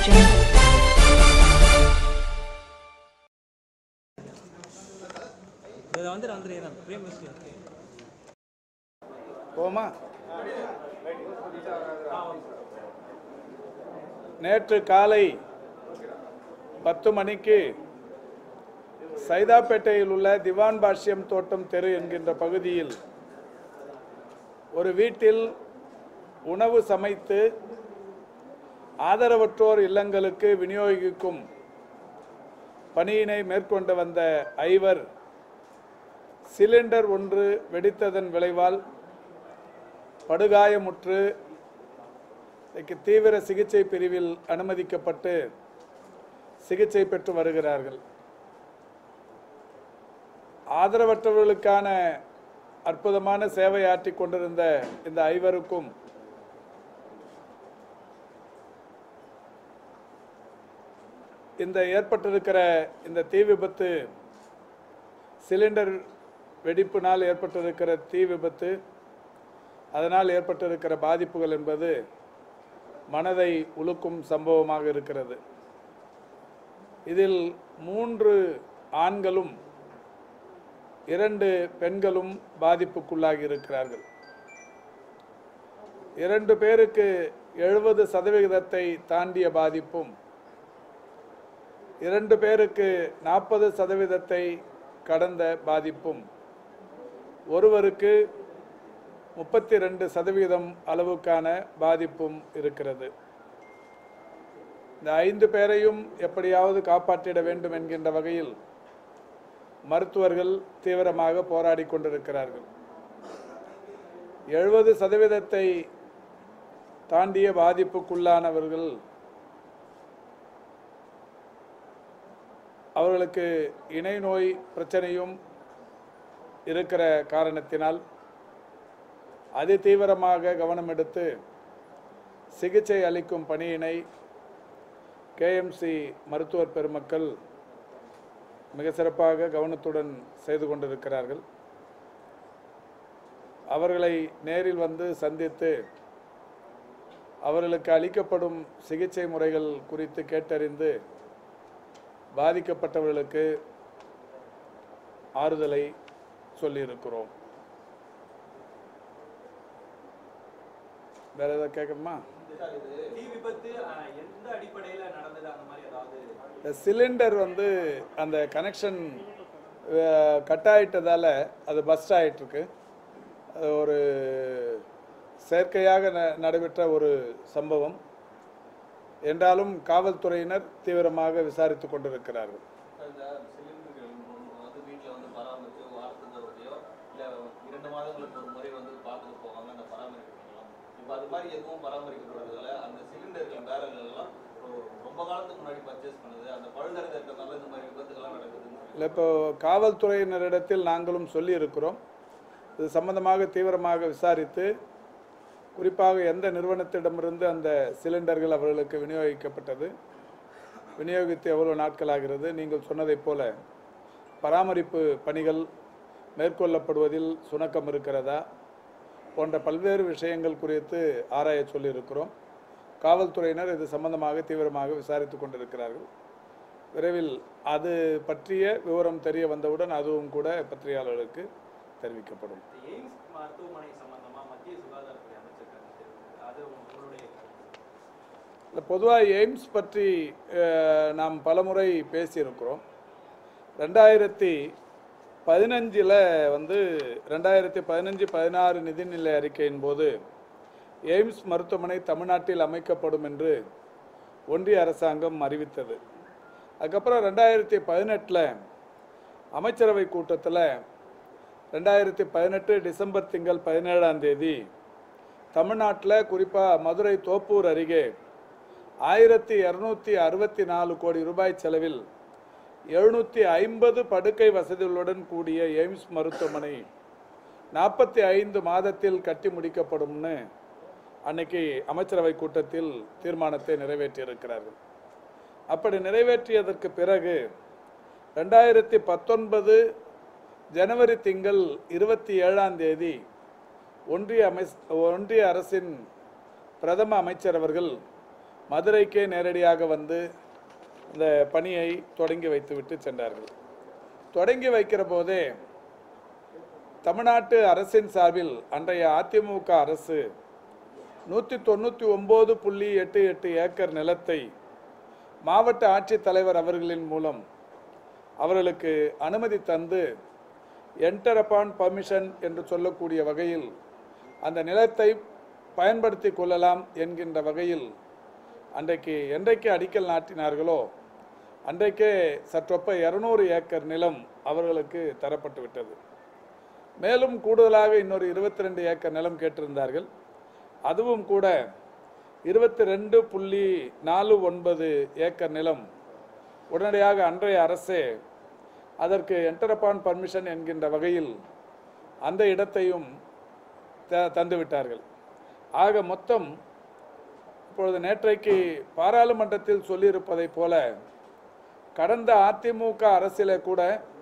jungle. இதை வந்து வந்துடுறேன் பிரேம் மிஸ்டர் போமா நேற்று காலை பத்து மணிக்கு சைதாப்பேட்டையில் உள்ள திவான் பாஷ்யம் தோட்டம் தெரு என்கின்ற பகுதியில் ஒரு வீட்டில் உணவு சமைத்து ஆதரவற்றோர் இல்லங்களுக்கு விநியோகிக்கும் பணியினை மேற்கொண்டு வந்த ஐவர் சிலிண்டர் ஒன்று வெடித்ததன் விளைவால் படுகாயமுற்று இன்றைக்கு தீவிர சிகிச்சை பிரிவில் அனுமதிக்கப்பட்டு சிகிச்சை பெற்று வருகிறார்கள் ஆதரவற்றவர்களுக்கான அற்புதமான சேவை ஆற்றிக் கொண்டிருந்த இந்த ஐவருக்கும் இந்த ஏற்பட்டிருக்கிற இந்த தீ விபத்து சிலிண்டர் வெடிப்பினால் ஏற்பட்டிருக்கிற தீ விபத்து அதனால் ஏற்பட்டிருக்கிற பாதிப்புகள் என்பது மனதை உலுக்கும் சம்பவமாக இருக்கிறது இதில் மூன்று ஆண்களும் இரண்டு பெண்களும் பாதிப்புக்குள்ளாகி இருக்கிறார்கள் இரண்டு பேருக்கு எழுபது சதவிகிதத்தை தாண்டிய பாதிப்பும் இரண்டு பேருக்கு நாற்பது சதவீதத்தை கடந்த பாதிப்பும் ஒருவருக்கு முப்பத்தி ரெண்டு சதவீதம் அளவுக்கான பாதிப்பும் இருக்கிறது இந்த ஐந்து பேரையும் எப்படியாவது காப்பாற்றிட வேண்டும் என்கின்ற வகையில் மருத்துவர்கள் தீவிரமாக போராடி கொண்டிருக்கிறார்கள் எழுபது சதவீதத்தை தாண்டிய பாதிப்புக்குள்ளானவர்கள் அவர்களுக்கு இணை நோய் பிரச்சனையும் இருக்கிற காரணத்தினால் அதி தீவிரமாக கவனம் எடுத்து சிகிச்சை அளிக்கும் பணியினை கேஎம்சி மருத்துவர் பெருமக்கள் மிக சிறப்பாக கவனத்துடன் செய்து கொண்டிருக்கிறார்கள் அவர்களை நேரில் வந்து சந்தித்து அவர்களுக்கு அளிக்கப்படும் சிகிச்சை முறைகள் குறித்து கேட்டறிந்து பாதிக்கப்பட்டவர்களுக்கு ஆறுதலை சொல்லியிருக்கிறோம் வேற ஏதாவது கேட்கணுமா தீ விபத்து அஹ், எந்த அடிப்படையில நடந்தது அந்த மாதிரி ஏதாவது இந்த சிலிண்டர் வந்து அந்த கனெக்ஷன் கட் ஆயிட்டதால அது பஸ்ட் ஆயிட்டிருக்கு அது ஒரு செயற்கையாக ந- நடைபெற்ற ஒரு சம்பவம் என்றாலும் காவல்துறையினர் தீவிரமாக விசாரித்து கொண்டிருக்கிறார்கள் இந்த சிலிண்டர்கள் வந்து வீட்டில் வந்து பராமரித்து வாரத்துக்கு ஒருத்தையோ இல்லை இரண்டு மாதங்களுக்கு ஒரு முறை வந்து பார்த்துட்டு போவாங்க அந்த பராமரிக்கலாம் இப்போ அது மாதிரி எதுவும் பராமரிக்கப்படுறதில்ல அந்த சிலிண்டர்கள் பேரல்கள் எல்லாம் ரொ- ரொம்ப காலத்துக்கு முன்னாடி பர்ச்சேஸ் பண்ணுது அந்த பழுதடைந்த இருக்கிறதுனால இந்த மாதிரி விபத்துகள்லாம் நடக்குதுன்னு இல்லை இப்போ காவல்துறையினரிடத்தில் நாங்களும் சொல்லியிருக்கிறோம் இது சம்பந்தமாக தீவிரமாக விசாரித்து குறிப்பாக எந்த நிறுவனத்திடமிருந்து அந்த சிலிண்டர்கள் அவர்களுக்கு விநியோகிக்கப்பட்டது விநியோகித்து எவ்வளவு நாட்கள் ஆகிறது நீங்கள் சொன்னதைப் போல பராமரிப்பு பணிகள் மேற்கொள்ளப்படுவதில் சுணக்கம் இருக்கிறதா போன்ற பல்வேறு விஷயங்கள் குறித்து ஆராய சொல்லியிருக்கிறோம் காவல்துறையினர் இது சம்பந்தமாக தீவிரமாக விசாரித்து கொண்டிருக்கிறார்கள் விரைவில் அது பற்றிய விவரம் தெரிய வந்தவுடன் அதுவும் கூட பத்திரிகையாளர்களுக்கு தெரிவிக்கப்படும் இந்த எய்ம்ஸ் மருத்துவமனை சம்பந்தமா மத்திய சுகாதாரத்துறை அமைச்சர் கருத்து தெரிவித்தது. அது உங்களுடைய இல்லை பொதுவாக எய்ம்ஸ் பற்றி அஹ், நாம் பலமுறை பேசியிருக்கிறோம் ரெண்டாயிரத்தி பதினஞ்சில் வந்து ரெண்டாயிரத்தி பதினஞ்சு பதினாறு நிதிநிலை அறிக்கையின் போது எய்ம்ஸ் மருத்துவமனை தமிழ்நாட்டில் அமைக்கப்படும் என்று ஒன்றிய அரசாங்கம் அறிவித்தது அதுக்கப்புறம் ரெண்டாயிரத்தி பதினெட்டில் அமைச்சரவை கூட்டத்தில் ரெண்டாயிரத்தி பதினெட்டு டிசம்பர் திங்கள் பதினேழாம் தேதி தமிழ்நாட்டில் குறிப்பாக மதுரை தோப்பூர் அருகே ஆயிரத்தி இரநூத்தி அறுபத்தி நாலு கோடி ரூபாய் செலவில் எழுநூற்றி ஐம்பது படுக்கை வசதிகளுடன் கூடிய எய்ம்ஸ் மருத்துவமனை நாற்பத்தி ஐந்து மாதத்தில் கட்டி முடிக்கப்படும்னு அன்னைக்கு அமைச்சரவை கூட்டத்தில் தீர்மானத்தை நிறைவேற்றியிருக்கிறார்கள் அப்படி நிறைவேற்றியதற்கு பிறகு ரெண்டாயிரத்தி பத்தொன்பது ஜனவரி திங்கள் இருபத்தி ஏழாம் தேதி ஒன்றிய அமை ஒன்றிய அரசின் பிரதம அமைச்சர் அவர்கள் மதுரைக்கே நேரடியாக வந்து இந்த பணியை தொடங்கி வைத்துவிட்டு சென்றார்கள் தொடங்கி வைக்கிற போதே தமிழ்நாட்டு அரசின் சார்பில் அன்றைய அதிமுக அரசு நூற்றி தொண்ணூற்றி ஒம்பது புள்ளி எட்டு எட்டு ஏக்கர் நிலத்தை மாவட்ட ஆட்சித்தலைவர் அவர்களின் மூலம் அவர்களுக்கு அனுமதி தந்து என்டர் அப்பான் பர்மிஷன் என்று சொல்லக்கூடிய வகையில் அந்த நிலத்தை பயன்படுத்தி கொள்ளலாம் என்கின்ற வகையில் அன்றைக்கு என்றைக்கு அடிக்கல் நாட்டினார்களோ அன்றைக்கே சற்றொப்ப இரநூறு ஏக்கர் நிலம் அவர்களுக்கு தரப்பட்டு விட்டது மேலும் கூடுதலாக இன்னொரு இருபத்தி ரெண்டு ஏக்கர் நிலம் கேட்டிருந்தார்கள் அதுவும் கூட இருபத்தி ரெண்டு புள்ளி நாலு ஒன்பது ஏக்கர் நிலம் உடனடியாக அன்றைய அரசே அதற்கு என்டரப்பான் பர்மிஷன் என்கின்ற வகையில் அந்த இடத்தையும் த தந்துவிட்டார்கள் ஆக மொத்தம் இப்பொழுது நேற்றைக்கு பாராளுமன்றத்தில் சொல்லியிருப்பதைப் போல கடந்த அதிமுக அரசிலே கூட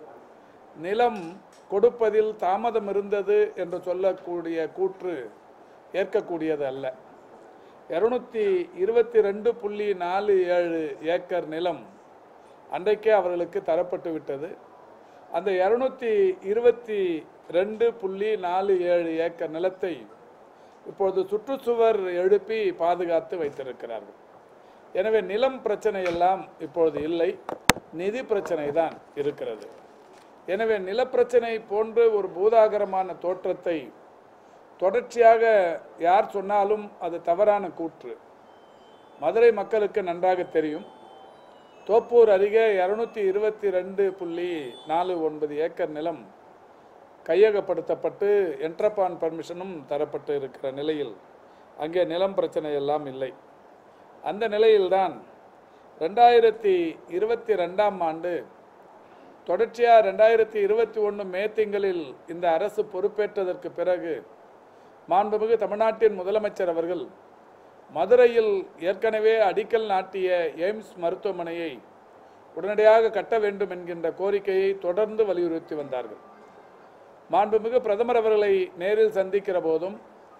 நிலம் கொடுப்பதில் தாமதம் இருந்தது என்று சொல்லக்கூடிய கூற்று ஏற்கக்கூடியது அல்ல இரநூத்தி இருபத்தி ரெண்டு புள்ளி நாலு ஏழு ஏக்கர் நிலம் அன்றைக்கே அவர்களுக்கு தரப்பட்டு விட்டது அந்த இரநூத்தி இருபத்தி ரெண்டு புள்ளி நாலு ஏழு ஏக்கர் நிலத்தை இப்பொழுது சுற்றுச்சுவர் எழுப்பி பாதுகாத்து வைத்திருக்கிறார்கள் எனவே நிலம் பிரச்சனை எல்லாம் இப்பொழுது இல்லை நிதி பிரச்சனை தான் இருக்கிறது எனவே நிலப்பிரச்சனை போன்று ஒரு பூதாகரமான தோற்றத்தை தொடர்ச்சியாக யார் சொன்னாலும் அது தவறான கூற்று மதுரை மக்களுக்கு நன்றாக தெரியும் தோப்பூர் அருகே இரநூத்தி இருபத்தி ரெண்டு புள்ளி நாலு ஒன்பது ஏக்கர் நிலம் கையகப்படுத்தப்பட்டு என்ட்ரப்பான் பர்மிஷனும் தரப்பட்டு இருக்கிற நிலையில் அங்கே நிலம் பிரச்சனை எல்லாம் இல்லை அந்த நிலையில்தான் ரெண்டாயிரத்தி இருபத்தி ரெண்டாம் ஆண்டு தொடர்ச்சியாக ரெண்டாயிரத்தி இருபத்தி ஒன்று மே திங்களில் இந்த அரசு பொறுப்பேற்றதற்கு பிறகு மாண்புமிகு தமிழ்நாட்டின் முதலமைச்சர் அவர்கள் மதுரையில் ஏற்கனவே அடிக்கல் நாட்டிய எய்ம்ஸ் மருத்துவமனையை உடனடியாக கட்ட வேண்டும் என்கின்ற கோரிக்கையை தொடர்ந்து வலியுறுத்தி வந்தார்கள் மாண்புமிகு பிரதமர் அவர்களை நேரில் சந்திக்கிற போதும்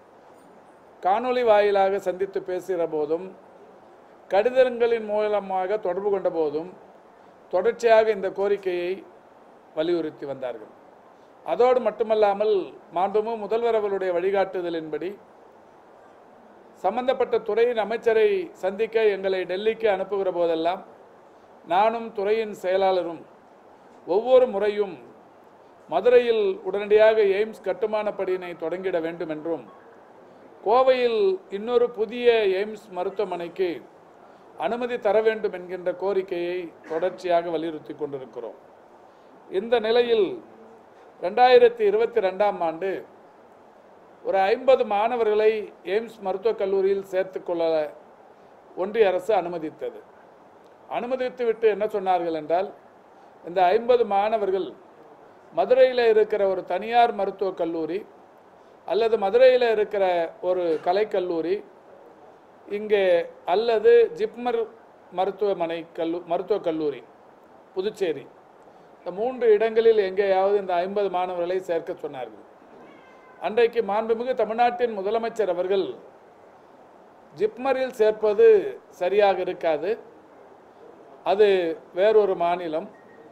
காணொளி வாயிலாக சந்தித்து பேசுகிற போதும் கடிதங்களின் மூலமாக தொடர்பு கொண்ட போதும் தொடர்ச்சியாக இந்த கோரிக்கையை வலியுறுத்தி வந்தார்கள் அதோடு மட்டுமல்லாமல் மாண்புமிகு முதல்வர் அவர்களுடைய வழிகாட்டுதலின்படி சம்பந்தப்பட்ட துறையின் அமைச்சரை சந்திக்க எங்களை டெல்லிக்கு அனுப்புகிற போதெல்லாம் நானும் துறையின் செயலாளரும் ஒவ்வொரு முறையும் மதுரையில் உடனடியாக எய்ம்ஸ் கட்டுமான பணியினை தொடங்கிட வேண்டும் என்றும் கோவையில் இன்னொரு புதிய எய்ம்ஸ் மருத்துவமனைக்கு அனுமதி தர வேண்டும் என்கின்ற கோரிக்கையை தொடர்ச்சியாக வலியுறுத்தி கொண்டிருக்கிறோம் இந்த நிலையில் ரெண்டாயிரத்தி இருபத்தி ரெண்டாம் ஆண்டு ஒரு ஐம்பது மாணவர்களை எய்ம்ஸ் மருத்துவக் கல்லூரியில் சேர்த்துக்கொள்ள ஒன்றிய அரசு அனுமதித்தது அனுமதித்து விட்டு என்ன சொன்னார்கள் என்றால் இந்த ஐம்பது மாணவர்கள் மதுரையில் இருக்கிற ஒரு தனியார் மருத்துவக் கல்லூரி அல்லது மதுரையில் இருக்கிற ஒரு கலைக்கல்லூரி இங்கே அல்லது ஜிப்மர் மருத்துவமனை கல்லூ மருத்துவக் கல்லூரி புதுச்சேரி இந்த மூன்று இடங்களில் எங்கேயாவது இந்த ஐம்பது மாணவர்களை சேர்க்க சொன்னார்கள் அன்றைக்கு மாண்புமிகு தமிழ்நாட்டின் முதலமைச்சர் அவர்கள் ஜிப்மரில் சேர்ப்பது சரியாக இருக்காது அது வேறொரு மாநிலம்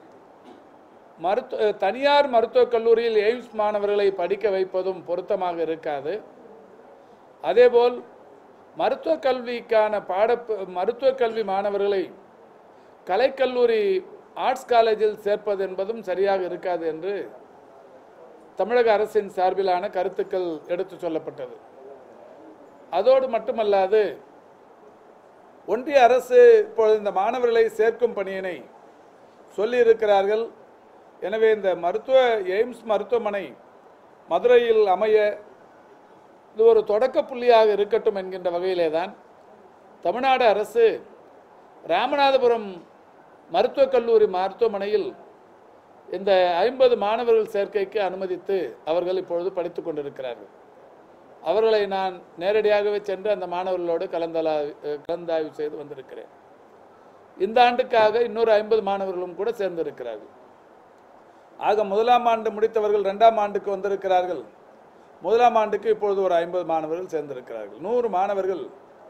மருத்துவ தனியார் மருத்துவக் கல்லூரியில் எய்ம்ஸ் மாணவர்களை படிக்க வைப்பதும் பொருத்தமாக இருக்காது அதேபோல் மருத்துவக் கல்விக்கான பாட மருத்துவக் கல்வி மாணவர்களை கலைக்கல்லூரி ஆர்ட்ஸ் காலேஜில் சேர்ப்பது என்பதும் சரியாக இருக்காது என்று தமிழக அரசின் சார்பிலான கருத்துக்கள் எடுத்து சொல்லப்பட்டது அதோடு மட்டுமல்லாது ஒன்றிய அரசு இப்பொழுது இந்த மாணவர்களை சேர்க்கும் பணியினை சொல்லியிருக்கிறார்கள் எனவே இந்த மருத்துவ எய்ம்ஸ் மருத்துவமனை மதுரையில் அமைய இது ஒரு தொடக்க புள்ளியாக இருக்கட்டும் என்கின்ற வகையிலே தான் தமிழ்நாடு அரசு ராமநாதபுரம் மருத்துவக் கல்லூரி மருத்துவமனையில் இந்த ஐம்பது மாணவர்கள் சேர்க்கைக்கு அனுமதித்து அவர்கள் இப்பொழுது படித்துக் கொண்டிருக்கிறார்கள் அவர்களை நான் நேரடியாகவே சென்று அந்த மாணவர்களோடு கலந்தலா கலந்தாய்வு செய்து வந்திருக்கிறேன் இந்த ஆண்டுக்காக இன்னொரு ஐம்பது மாணவர்களும் கூட சேர்ந்திருக்கிறார்கள் ஆக முதலாம் ஆண்டு முடித்தவர்கள் ரெண்டாம் ஆண்டுக்கு வந்திருக்கிறார்கள் முதலாம் ஆண்டுக்கு இப்பொழுது ஒரு ஐம்பது மாணவர்கள் சேர்ந்திருக்கிறார்கள் நூறு மாணவர்கள்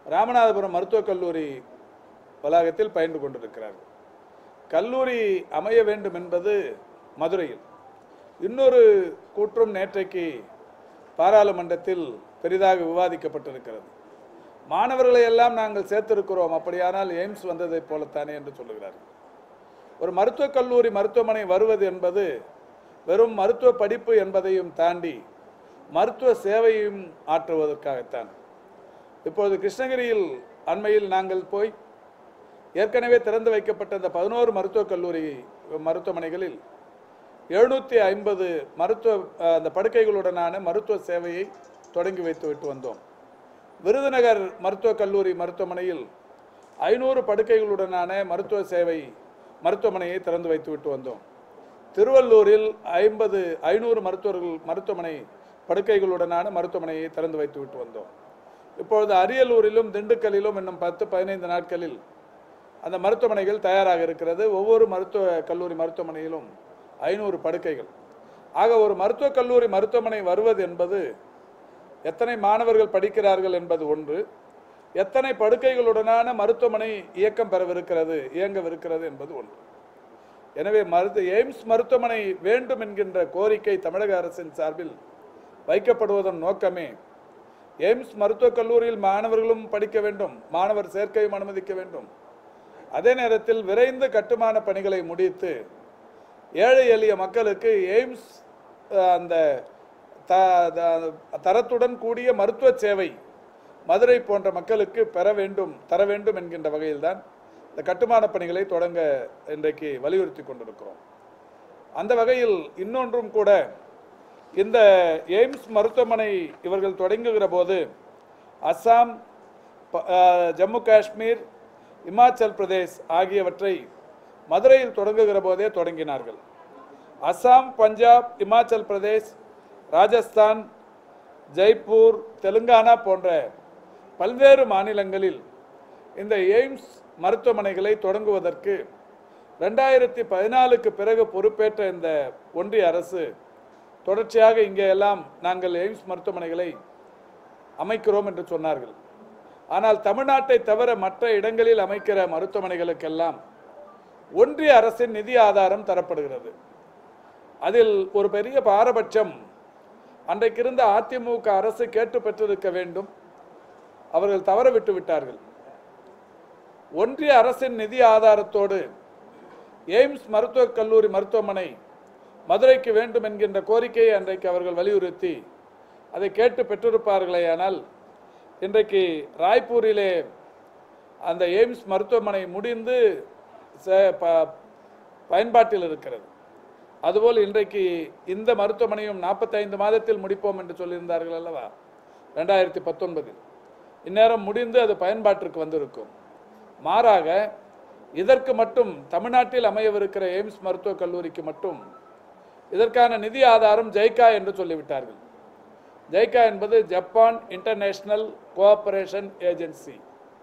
ராமநாதபுரம் மருத்துவக் கல்லூரி வளாகத்தில் பயின்று கொண்டிருக்கிறார்கள் கல்லூரி அமைய வேண்டும் என்பது மதுரையில் இன்னொரு கூற்றும் நேற்றைக்கு பாராளுமன்றத்தில் பெரிதாக விவாதிக்கப்பட்டிருக்கிறது மாணவர்களை எல்லாம் நாங்கள் சேர்த்திருக்கிறோம் அப்படியானால் எய்ம்ஸ் வந்ததைப் போலத்தானே என்று சொல்லுகிறார்கள் ஒரு மருத்துவக் கல்லூரி மருத்துவமனை வருவது என்பது வெறும் மருத்துவ படிப்பு என்பதையும் தாண்டி மருத்துவ சேவையும் ஆற்றுவதற்காகத்தான் இப்பொழுது கிருஷ்ணகிரியில் அண்மையில் நாங்கள் போய் ஏற்கனவே திறந்து வைக்கப்பட்ட இந்த பதினோரு மருத்துவக் கல்லூரி மருத்துவமனைகளில் எழுநூற்றி ஐம்பது மருத்துவ அஹ், அந்த படுக்கைகளுடனான மருத்துவ சேவையை தொடங்கி வைத்து விட்டு வந்தோம் விருதுநகர் மருத்துவக் கல்லூரி மருத்துவமனையில் ஐநூறு படுக்கைகளுடனான மருத்துவ சேவை மருத்துவமனையை திறந்து வைத்து விட்டு வந்தோம் திருவள்ளூரில் ஐம்பது ஐநூறு மருத்துவர்கள் மருத்துவமனை படுக்கைகளுடனான மருத்துவமனையை திறந்து வைத்து விட்டு வந்தோம் இப்பொழுது அரியலூரிலும் திண்டுக்கல்லிலும் இன்னும் பத்து பதினைந்து நாட்களில் அந்த மருத்துவமனைகள் தயாராக இருக்கிறது ஒவ்வொரு மருத்துவ கல்லூரி மருத்துவமனையிலும் ஐநூறு படுக்கைகள் ஆக ஒரு மருத்துவக் கல்லூரி மருத்துவமனை வருவது என்பது எத்தனை மாணவர்கள் படிக்கிறார்கள் என்பது ஒன்று எத்தனை படுக்கைகளுடனான மருத்துவமனை இயக்கம் பெறவிருக்கிறது இயங்கவிருக்கிறது என்பது ஒன்று எனவே மருத்து எய்ம்ஸ் மருத்துவமனை வேண்டும் என்கின்ற கோரிக்கை தமிழக அரசின் சார்பில் வைக்கப்படுவதன் நோக்கமே எய்ம்ஸ் மருத்துவக் கல்லூரியில் மாணவர்களும் படிக்க வேண்டும் மாணவர் சேர்க்கையும் அனுமதிக்க வேண்டும் அதே நேரத்தில் விரைந்து கட்டுமான பணிகளை முடித்து ஏழை எளிய மக்களுக்கு எய்ம்ஸ் அஹ், அந்த த த- தரத்துடன் கூடிய மருத்துவ சேவை மதுரை போன்ற மக்களுக்கு பெற வேண்டும் தர வேண்டும் என்கின்ற வகையில்தான் இந்த கட்டுமான பணிகளை தொடங்க இன்றைக்கு வலியுறுத்தி கொண்டிருக்கிறோம் அந்த வகையில் இன்னொன்றும் கூட இந்த எய்ம்ஸ் மருத்துவமனை இவர்கள் தொடங்குகிற போது அஸ்ஸாம் ப- அஹ், ஜம்மு காஷ்மீர் இமாச்சல் பிரதேஷ் ஆகியவற்றை மதுரையில் தொடங்குகிற போதே தொடங்கினார்கள் அஸ்ஸாம் பஞ்சாப் இமாச்சல் பிரதேஷ் ராஜஸ்தான் ஜெய்ப்பூர் தெலுங்கானா போன்ற பல்வேறு மாநிலங்களில் இந்த எய்ம்ஸ் மருத்துவமனைகளை தொடங்குவதற்கு ரெண்டாயிரத்தி பதினாலுக்கு பிறகு பொறுப்பேற்ற இந்த ஒன்றிய அரசு தொடர்ச்சியாக இங்கே எல்லாம் நாங்கள் எய்ம்ஸ் மருத்துவமனைகளை அமைக்கிறோம் என்று சொன்னார்கள் ஆனால் தமிழ்நாட்டை தவிர மற்ற இடங்களில் அமைக்கிற மருத்துவமனைகளுக்கெல்லாம் ஒன்றிய அரசின் நிதி ஆதாரம் தரப்படுகிறது அதில் ஒரு பெரிய பாரபட்சம் அன்றைக்கு இருந்த அதிமுக அரசு கேட்டு பெற்றிருக்க வேண்டும் அவர்கள் தவற விட்டு விட்டார்கள் ஒன்றிய அரசின் நிதி ஆதாரத்தோடு எய்ம்ஸ் மருத்துவக் கல்லூரி மருத்துவமனை மதுரைக்கு வேண்டும் என்கின்ற கோரிக்கையை அன்றைக்கு அவர்கள் வலியுறுத்தி அதை கேட்டு பெற்றிருப்பார்களேயானால் இன்றைக்கு ராய்ப்பூரிலே அந்த எய்ம்ஸ் மருத்துவமனை முடிந்து ச- ப- பயன்பாட்டில் இருக்கிறது அதுபோல் இன்றைக்கு இந்த மருத்துவமனையும் நாற்பத்தைந்து மாதத்தில் முடிப்போம் என்று சொல்லியிருந்தார்கள் அல்லவா ரெண்டாயிரத்தி பத்தொன்பதில் இந்நேரம் முடிந்து அது பயன்பாட்டிற்கு வந்திருக்கும் மாறாக இதற்கு மட்டும் தமிழ்நாட்டில் அமையவிருக்கிற எய்ம்ஸ் மருத்துவக் கல்லூரிக்கு மட்டும் இதற்கான நிதி ஆதாரம் ஜெய்கா என்று சொல்லிவிட்டார்கள் ஜெய்கா என்பது ஜப்பான் இன்டர்நேஷனல் கோஆபரேஷன் ஏஜென்சி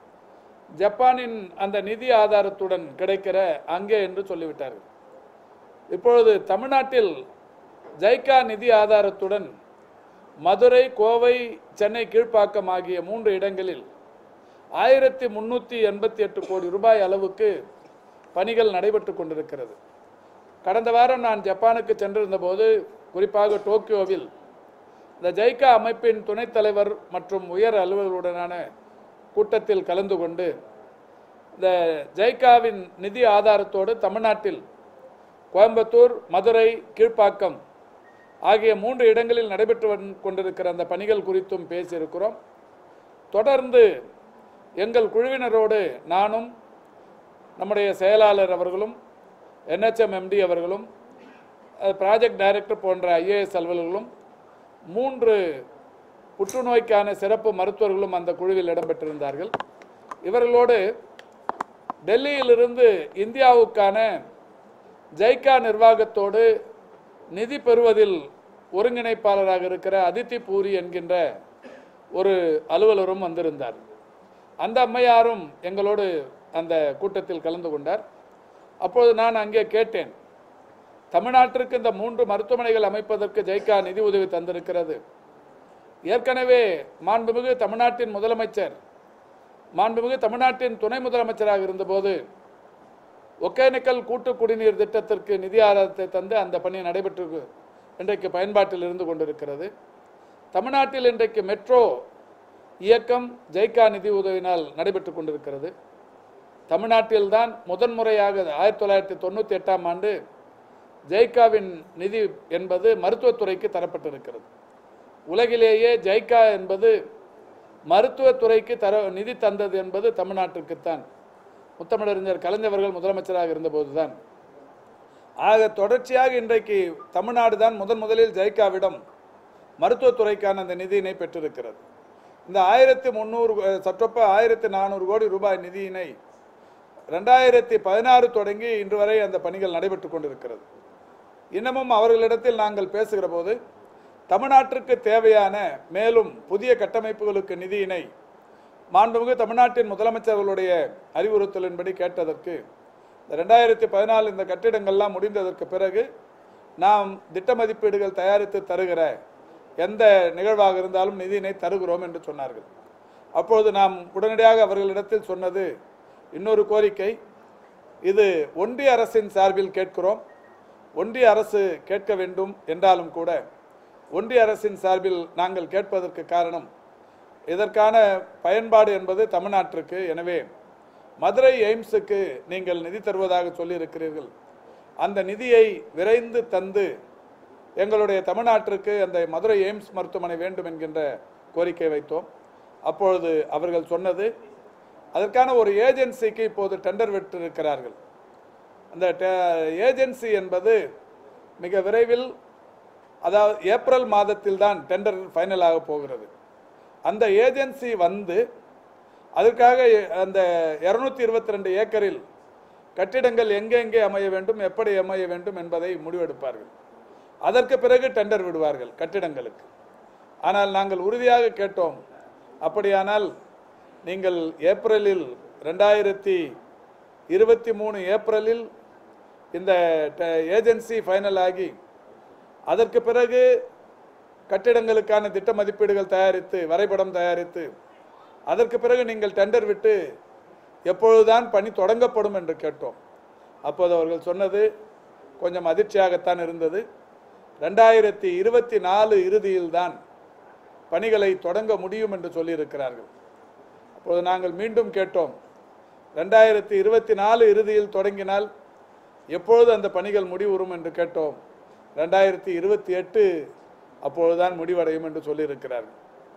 ஜப்பானின் அந்த நிதி ஆதாரத்துடன் கிடைக்கிற அங்கே என்று சொல்லிவிட்டார்கள் இப்பொழுது தமிழ்நாட்டில் ஜைக்கா நிதி ஆதாரத்துடன் மதுரை கோவை சென்னை கீழ்ப்பாக்கம் ஆகிய மூன்று இடங்களில் ஆயிரத்தி முன்னூற்றி எண்பத்தி எட்டு கோடி ரூபாய் அளவுக்கு பணிகள் நடைபெற்று கொண்டிருக்கிறது கடந்த வாரம் நான் ஜப்பானுக்கு சென்றிருந்த போது குறிப்பாக டோக்கியோவில் இந்த ஜைக்கா அமைப்பின் துணைத் தலைவர் மற்றும் உயர் அலுவலர்களுடனான கூட்டத்தில் கலந்து கொண்டு இந்த ஜைக்காவின் நிதி ஆதாரத்தோடு தமிழ்நாட்டில் கோயம்புத்தூர் மதுரை கீழ்ப்பாக்கம் ஆகிய மூன்று இடங்களில் நடைபெற்று வந்து கொண்டிருக்கிற அந்த பணிகள் குறித்தும் பேசியிருக்கிறோம் தொடர்ந்து எங்கள் குழுவினரோடு நானும் நம்முடைய செயலாளர் அவர்களும் என்ஹெச்எம்எம்டி அவர்களும் ப்ராஜெக்ட் டைரக்டர் போன்ற ஐஏஎஸ் அலுவலர்களும் மூன்று புற்றுநோய்க்கான சிறப்பு மருத்துவர்களும் அந்த குழுவில் இடம்பெற்றிருந்தார்கள் இவர்களோடு டெல்லியிலிருந்து இந்தியாவுக்கான ஜைக்கா நிர்வாகத்தோடு நிதி பெறுவதில் ஒருங்கிணைப்பாளராக இருக்கிற அதித்தி பூரி என்கின்ற ஒரு அலுவலரும் வந்திருந்தார் அந்த அம்மையாரும் எங்களோடு அந்த கூட்டத்தில் கலந்து கொண்டார் அப்போது நான் அங்கே கேட்டேன் தமிழ்நாட்டிற்கு இந்த மூன்று மருத்துவமனைகள் அமைப்பதற்கு ஜெய்கா நிதி உதவி தந்திருக்கிறது ஏற்கனவே மாண்புமிகு தமிழ்நாட்டின் முதலமைச்சர் மாண்புமிகு தமிழ்நாட்டின் துணை முதலமைச்சராக இருந்தபோது ஒகேனக்கல் கூட்டு குடிநீர் திட்டத்திற்கு நிதி ஆதாரத்தை தந்து அந்த பணி நடைபெற்று இன்றைக்கு பயன்பாட்டில் இருந்து கொண்டிருக்கிறது தமிழ்நாட்டில் இன்றைக்கு மெட்ரோ இயக்கம் ஜெய்கா நிதி உதவினால் நடைபெற்று கொண்டிருக்கிறது தமிழ்நாட்டில்தான் முதன்முறையாக ஆயிரத்தி தொள்ளாயிரத்தி தொண்ணூற்றி எட்டாம் ஆண்டு ஜெய்காவின் நிதி என்பது மருத்துவத்துறைக்கு தரப்பட்டிருக்கிறது உலகிலேயே ஜெய்கா என்பது மருத்துவத்துறைக்கு தர நிதி தந்தது என்பது தமிழ்நாட்டிற்குத்தான் முத்தமிழறிஞர் கலைஞர்கள் முதலமைச்சராக இருந்தபோதுதான் ஆக தொடர்ச்சியாக இன்றைக்கு தமிழ்நாடு தான் முதன் முதலில் ஜெய்காவிடம் மருத்துவத்துறைக்கான அந்த நிதியினை பெற்றிருக்கிறது இந்த ஆயிரத்தி முந்நூறு சற்றொப்ப ஆயிரத்தி நானூறு கோடி ரூபாய் நிதியினை ரெண்டாயிரத்தி பதினாறு தொடங்கி இன்று வரை அந்த பணிகள் நடைபெற்று கொண்டிருக்கிறது இன்னமும் அவர்களிடத்தில் நாங்கள் பேசுகிற போது தமிழ்நாட்டிற்கு தேவையான மேலும் புதிய கட்டமைப்புகளுக்கு நிதியினை மாண்புமிகு தமிழ்நாட்டின் முதலமைச்சர்களுடைய அறிவுறுத்தலின்படி கேட்டதற்கு இந்த ரெண்டாயிரத்தி பதினாலு இந்த கட்டிடங்கள்லாம் முடிந்ததற்கு பிறகு நாம் திட்ட மதிப்பீடுகள் தயாரித்து தருகிற எந்த நிகழ்வாக இருந்தாலும் நிதியினை தருகிறோம் என்று சொன்னார்கள் அப்பொழுது நாம் உடனடியாக அவர்களிடத்தில் சொன்னது இன்னொரு கோரிக்கை இது ஒன்றிய அரசின் சார்பில் கேட்கிறோம் ஒன்றிய அரசு கேட்க வேண்டும் என்றாலும் கூட ஒன்றிய அரசின் சார்பில் நாங்கள் கேட்பதற்கு காரணம் இதற்கான பயன்பாடு என்பது தமிழ்நாட்டிற்கு எனவே மதுரை எய்ம்ஸுக்கு நீங்கள் நிதி தருவதாக சொல்லியிருக்கிறீர்கள் அந்த நிதியை விரைந்து தந்து எங்களுடைய தமிழ்நாட்டிற்கு அந்த மதுரை எய்ம்ஸ் மருத்துவமனை வேண்டும் என்கின்ற கோரிக்கை வைத்தோம் அப்பொழுது அவர்கள் சொன்னது அதற்கான ஒரு ஏஜென்சிக்கு இப்போது டெண்டர் விட்டிருக்கிறார்கள் அந்த ஏஜென்சி என்பது மிக விரைவில் அதாவது ஏப்ரல் மாதத்தில் தான் டெண்டர் ஃபைனலாக போகிறது அந்த ஏஜென்சி வந்து அதற்காக அந்த இரநூத்தி இருபத்தி ரெண்டு ஏக்கரில் கட்டிடங்கள் எங்கெங்கே அமைய வேண்டும் எப்படி அமைய வேண்டும் என்பதை முடிவெடுப்பார்கள் அதற்கு பிறகு டெண்டர் விடுவார்கள் கட்டிடங்களுக்கு ஆனால் நாங்கள் உறுதியாக கேட்டோம் அப்படியானால் நீங்கள் ஏப்ரலில் ரெண்டாயிரத்தி இருபத்தி மூணு ஏப்ரலில் இந்த ஏஜென்சி ஃபைனல் ஆகி அதற்கு பிறகு கட்டிடங்களுக்கான திட்ட மதிப்பீடுகள் தயாரித்து வரைபடம் தயாரித்து அதற்கு பிறகு நீங்கள் டெண்டர் விட்டு எப்பொழுதுதான் பணி தொடங்கப்படும் என்று கேட்டோம் அப்போது அவர்கள் சொன்னது கொஞ்சம் அதிர்ச்சியாகத்தான் இருந்தது ரெண்டாயிரத்தி இருபத்தி நாலு இறுதியில்தான் பணிகளை தொடங்க முடியும் என்று சொல்லியிருக்கிறார்கள் அப்போது நாங்கள் மீண்டும் கேட்டோம் ரெண்டாயிரத்தி இருபத்தி நாலு இறுதியில் தொடங்கினால் எப்பொழுது அந்த பணிகள் முடிவுறும் என்று கேட்டோம் ரெண்டாயிரத்தி இருபத்தி எட்டு அப்பொழுதுதான் முடிவடையும் என்று சொல்லியிருக்கிறார்கள்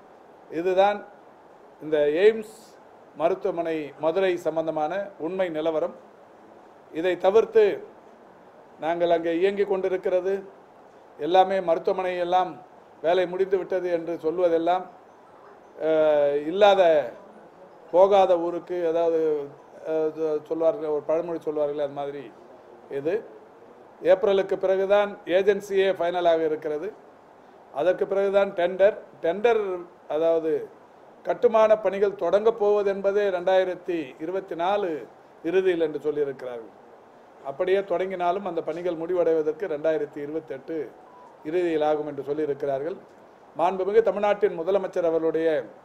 இதுதான் இந்த எய்ம்ஸ் மருத்துவமனை மதுரை சம்பந்தமான உண்மை நிலவரம் இதை தவிர்த்து நாங்கள் அங்கே இயங்கிக் கொண்டிருக்கிறது எல்லாமே மருத்துவமனை எல்லாம் வேலை முடிந்து விட்டது என்று சொல்வதெல்லாம் அஹ், இல்லாத போகாத ஊருக்கு அதாவது அஹ், சொல்வார்கள் ஒரு பழமொழி சொல்வார்கள் அது மாதிரி இது ஏப்ரலுக்கு பிறகுதான் ஏஜென்சியே ஃபைனலாக இருக்கிறது அதற்கு பிறகுதான் டெண்டர் டெண்டர் அதாவது கட்டுமான பணிகள் தொடங்கப் போவது என்பதே ரெண்டாயிரத்தி இருபத்தி நாலு இறுதியில் என்று சொல்லியிருக்கிறார்கள் அப்படியே தொடங்கினாலும் அந்த பணிகள் முடிவடைவதற்கு ரெண்டாயிரத்தி இருபத்தெட்டு இறுதியில் ஆகும் என்று சொல்லியிருக்கிறார்கள் மாண்புமிகு தமிழ்நாட்டின் முதலமைச்சர் அவர்களுடைய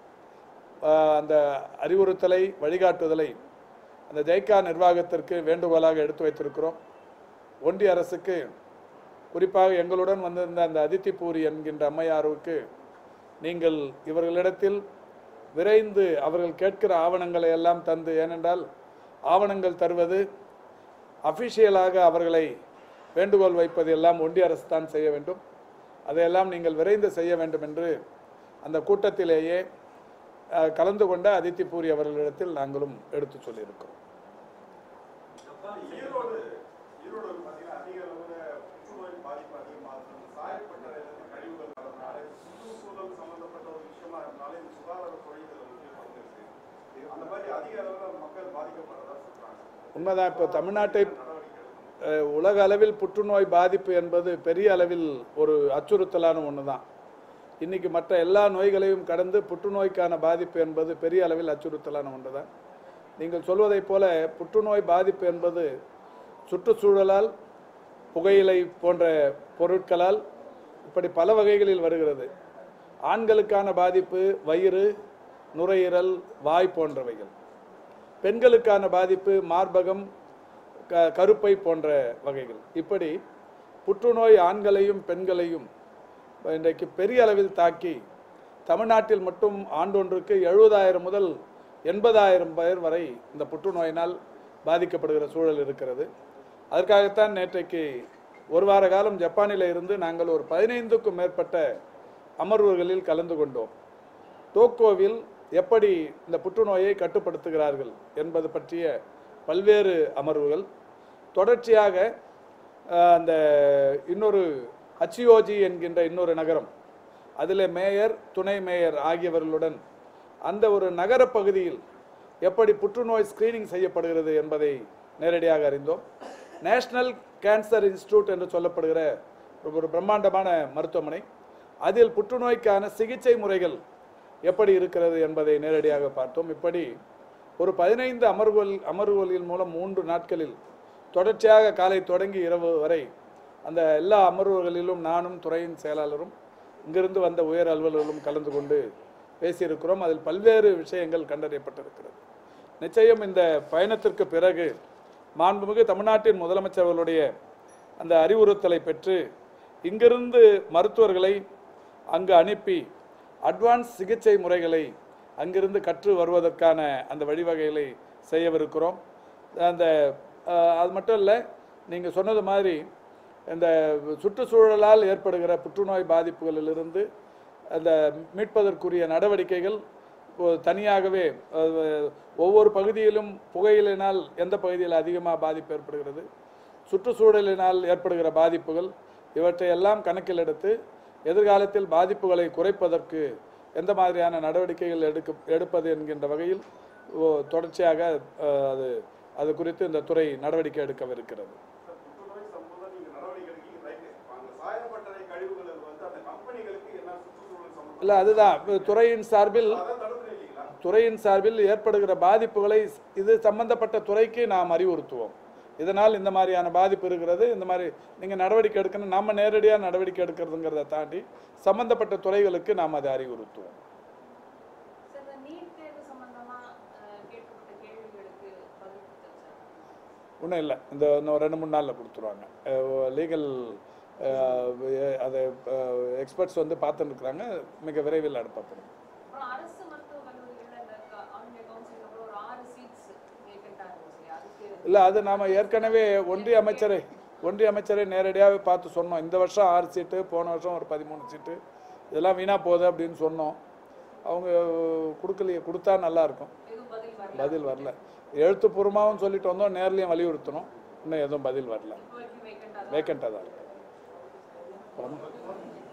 ஆஹ், அந்த அறிவுறுத்தலை வழிகாட்டுதலை அந்த ஜெய்கா நிர்வாகத்திற்கு வேண்டுகோளாக எடுத்து வைத்திருக்கிறோம் ஒன்றிய அரசுக்கு குறிப்பாக எங்களுடன் வந்திருந்த அந்த அதித்தி பூரி என்கின்ற அம்மையாருக்கு நீங்கள் இவர்களிடத்தில் விரைந்து அவர்கள் கேட்கிற ஆவணங்களை எல்லாம் தந்து ஏனென்றால் ஆவணங்கள் தருவது அஃபிஷியலாக அவர்களை வேண்டுகோள் வைப்பது எல்லாம் ஒன்றிய அரசு தான் செய்ய வேண்டும் அதையெல்லாம் நீங்கள் விரைந்து செய்ய வேண்டும் என்று அந்த கூட்டத்திலேயே அஹ், கலந்து கொண்ட அதித்தி பூரி அவர்களிடத்தில் நாங்களும் எடுத்து சொல்லியிருக்கிறோம் ஈரோடு ஈரோடு பார்த்தீங்கன்னா அதிக அளவில் புற்றுநோய் பாதிப்பு அதிகமாக இருக்கு. அந்த சாயப்பட்ட இடத்துல கழிவுகள் வரதுனால சுற்றுச்சூழல் சம்பந்தப்பட்ட ஒரு விஷயமா இருந்தால இந்த சுகாதாரத்துறை இதில் முக்கிய பங்கு இருக்கு அந்த மாதிரி அதிக அளவில் மக்கள் பாதிக்கப்படுறதா சொல்றாங்க உண்மைதான் இப்போ தமிழ்நாட்டை நடவடிக்கை எடுக்கணும். அஹ், உலக அளவில் புற்றுநோய் பாதிப்பு என்பது பெரிய அளவில் ஒரு அச்சுறுத்தலான ஒன்று தான் இன்னைக்கு மற்ற எல்லா நோய்களையும் கடந்து புற்றுநோய்க்கான பாதிப்பு என்பது பெரிய அளவில் அச்சுறுத்தலான ஒன்று தான் நீங்கள் சொல்வதைப் போல புற்றுநோய் பாதிப்பு என்பது சுற்றுச்சூழலால் புகையிலை போன்ற பொருட்களால் இப்படி பல வகைகளில் வருகிறது ஆண்களுக்கான பாதிப்பு வயிறு நுரையீரல் வாய் போன்றவைகள் பெண்களுக்கான பாதிப்பு மார்பகம் க கருப்பை போன்ற வகைகள் இப்படி புற்றுநோய் ஆண்களையும் பெண்களையும் இன்றைக்கு பெரிய அளவில் தாக்கி தமிழ்நாட்டில் மட்டும் ஆண்டொன்றுக்கு எழுபதாயிரம் முதல் எண்பதாயிரம் பேர் வரை இந்த புற்றுநோயினால் பாதிக்கப்படுகிற சூழல் இருக்கிறது அதற்காகத்தான் நேற்றைக்கு ஒரு வார காலம் ஜப்பானில் இருந்து நாங்கள் ஒரு பதினைந்துக்கும் மேற்பட்ட அமர்வுகளில் கலந்து கொண்டோம் டோக்கோவில் எப்படி இந்த புற்றுநோயை கட்டுப்படுத்துகிறார்கள் என்பது பற்றிய பல்வேறு அமர்வுகள் தொடர்ச்சியாக அஹ், அந்த இன்னொரு ஹச்சியோஜி என்கின்ற இன்னொரு நகரம் அதில் மேயர் துணை மேயர் ஆகியவர்களுடன் அந்த ஒரு நகர பகுதியில் எப்படி புற்றுநோய் ஸ்கிரீனிங் செய்யப்படுகிறது என்பதை நேரடியாக அறிந்தோம் நேஷனல் கேன்சர் இன்ஸ்டிடியூட் என்று சொல்லப்படுகிற ஒரு- ஒரு பிரம்மாண்டமான மருத்துவமனை அதில் புற்றுநோய்க்கான சிகிச்சை முறைகள் எப்படி இருக்கிறது என்பதை நேரடியாக பார்த்தோம் இப்படி ஒரு பதினைந்து அமர்வுகள் அமர்வுகளின் மூலம் மூன்று நாட்களில் தொடர்ச்சியாக காலை தொடங்கி இரவு வரை அந்த எல்லா அமர்வுகளிலும் நானும் துறையின் செயலாளரும் இங்கிருந்து வந்த உயர் அலுவலர்களும் கலந்து கொண்டு பேசியிருக்கிறோம் அதில் பல்வேறு விஷயங்கள் கண்டறியப்பட்டிருக்கிறது நிச்சயம் இந்த பயணத்திற்கு பிறகு மாண்புமிகு தமிழ்நாட்டின் முதலமைச்சர்களுடைய அந்த அறிவுறுத்தலை பெற்று இங்கிருந்து மருத்துவர்களை அங்கு அனுப்பி அட்வான்ஸ் சிகிச்சை முறைகளை அங்கிருந்து கற்று வருவதற்கான அந்த வழிவகைகளை செய்யவிருக்கிறோம் அந்த அஹ், அது மட்டும் இல்லை நீங்கள் சொன்னது மாதிரி இந்த சுற்றுச்சூழலால் ஏற்படுகிற புற்றுநோய் பாதிப்புகளிலிருந்து அந்த மீட்பதற்குரிய நடவடிக்கைகள் இப்போ தனியாகவே அஹ், ஒவ்வொரு பகுதியிலும் புகையிலினால் எந்த பகுதியில் அதிகமாக பாதிப்பு ஏற்படுகிறது சுற்றுச்சூழலினால் ஏற்படுகிற பாதிப்புகள் இவற்றை எல்லாம் கணக்கில் எடுத்து எதிர்காலத்தில் பாதிப்புகளை குறைப்பதற்கு எந்த மாதிரியான நடவடிக்கைகள் எடுக்க எடுப்பது என்கின்ற வகையில் ஓ- தொடர்ச்சியாக அஹ், அது அது குறித்து இந்த துறை நடவடிக்கை எடுக்கவிருக்கிறது சார், புற்றுநோய் சம்பந்தம் நீங்க நடவடிக்கை எடுக்கீங்க ரைட்டு அந்த சாயப்பட்டறை கழிவுகள் வந்து அந்த கம்பெனிகளுக்கு என்ன சுற்றுச்சூழல் சம்பந்தம் இல்லை அதுதான் இப்ப துறையின் சார்பில் அதான் தடுப்பு இல்லைங்களா துறையின் சார்பில் ஏற்படுகிற பாதிப்புகளை இது சம்பந்தப்பட்ட துறைக்கு நாம் அறிவுறுத்துவோம் இதனால் இந்த மாதிரியான பாதிப்பு இருக்கிறது இந்த மாதிரி நீங்கள் நடவடிக்கை எடுக்கணும் நம்ம நேரடியாக நடவடிக்கை எடுக்கிறதுங்கிறத தாண்டி சம்பந்தப்பட்ட துறைகளுக்கு நாம் அதை அறிவுறுத்துவோம் சார் இந்த நீட் தேர்வு சம்பந்தமா அஹ், கேட்கப்பட்ட கேள்விகளுக்கு பதில் கொடுத்தாச்சா ஒன்றும் இல்லை இந்த இன்னும் ரெண்டு மூணு நாளில் கொடுத்துருவாங்க லீகல் அதை எக்ஸ்பர்ட்ஸ் வந்து பார்த்துட்டு இருக்கிறாங்க மிக விரைவில் அனுப்பப்படும் அப்புறம் அரசு மருத்துவக் கல்லூரிகள்ல இந்த க- ஆல் இந்தியா கவுன்சிலில் கூட ஒரு ஆறு சீட்ஸ் வேக்கண்டா இருந்துச்சு இல்லையா? அதுக்கு இல்லை அது நாம் ஏற்கனவே ஒன்றிய அமைச்சரை ஒன்றிய அமைச்சரை நேரடியாகவே பார்த்து சொன்னோம் இந்த வருஷம் ஆறு சீட்டு போன வருஷம் ஒரு பதிமூணு சீட்டு இதெல்லாம் வீணாக போகுது அப்படின்னு சொன்னோம் அவங்க கொடுக்கலையே கொடுத்தா நல்லா இருக்கும் எதுவும் பதில் வரல பதில் வரல எழுத்துப்பூர்வமாகவும் சொல்லிட்டு வந்தோம் நேர்லையும் வலியுறுத்தணும் இன்னும் எதுவும் பதில் வரல இப்போ வரைக்கும் வேக்கண்டா வேக்கண்ட்டாக தான் இருக்கு